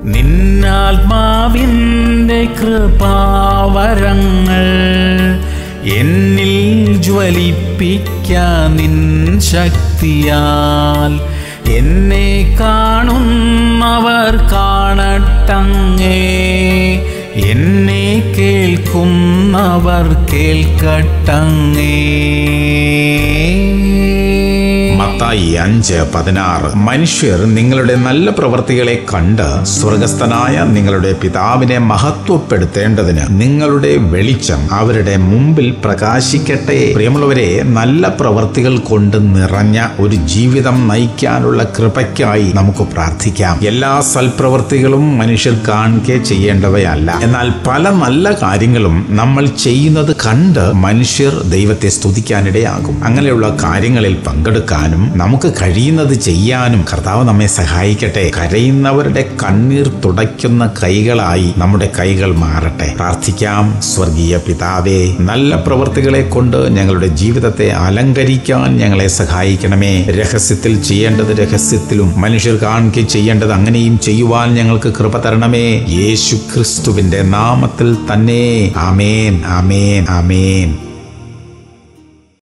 നിന്നാത്മാവിൻ്റെ കൃപാവരങ്ങൾ എന്നിൽ ജ്വലിപ്പിക്കാൻ നിൻ ശക്തിയാൽ എന്നെ കാണുന്നവർ കാണട്ടങ്ങേ എന്നെ കേൾക്കുന്നവർ കേൾക്കട്ടങ്ങേ മത്തായി അഞ്ച് പതിനാറ് മനുഷ്യർ നിങ്ങളുടെ നല്ല പ്രവൃത്തികളെ കണ്ട് സ്വർഗസ്ഥനായ നിങ്ങളുടെ പിതാവിനെ മഹത്വപ്പെടുത്തേണ്ടതിന് നിങ്ങളുടെ വെളിച്ചം അവരുടെ മുമ്പിൽ പ്രകാശിക്കട്ടെ പ്രിയമുള്ളവരെ നല്ല പ്രവൃത്തികൾ കൊണ്ട് നിറഞ്ഞ ഒരു ജീവിതം നയിക്കാനുള്ള കൃപയ്ക്കായി നമുക്ക് പ്രാർത്ഥിക്കാം എല്ലാ സൽപ്രവൃത്തികളും മനുഷ്യർ കാണുക ചെയ്യേണ്ടവയല്ല എന്നാൽ പല നല്ല കാര്യങ്ങളും നമ്മൾ ചെയ്യുന്നത് കണ്ട് മനുഷ്യർ ദൈവത്തെ സ്തുതിക്കാനിടയാകും അങ്ങനെയുള്ള കാര്യങ്ങളിൽ പങ്കെടുക്കാനും നമുക്ക് കഴിയുന്നത് ചെയ്യാനും കർത്താവ് നമ്മെ സഹായിക്കട്ടെ കരയുന്നവരുടെ കണ്ണീർ തുടയ്ക്കുന്ന കൈകളായി നമ്മുടെ കൈകൾ മാറട്ടെ പ്രാർത്ഥിക്കാം സ്വർഗീയ പിതാവേ നല്ല പ്രവൃത്തികളെ കൊണ്ട് ഞങ്ങളുടെ ജീവിതത്തെ അലങ്കരിക്കാൻ ഞങ്ങളെ സഹായിക്കണമേ രഹസ്യത്തിൽ ചെയ്യേണ്ടത് രഹസ്യത്തിലും മനുഷ്യർ കാണുക ചെയ്യേണ്ടത് അങ്ങനെയും ചെയ്യുവാൻ ഞങ്ങൾക്ക് കൃപ തരണമേ യേശു ക്രിസ്തുവിന്റെ നാമത്തിൽ തന്നെ ആമേൻ ആമേൻ ആമേൻ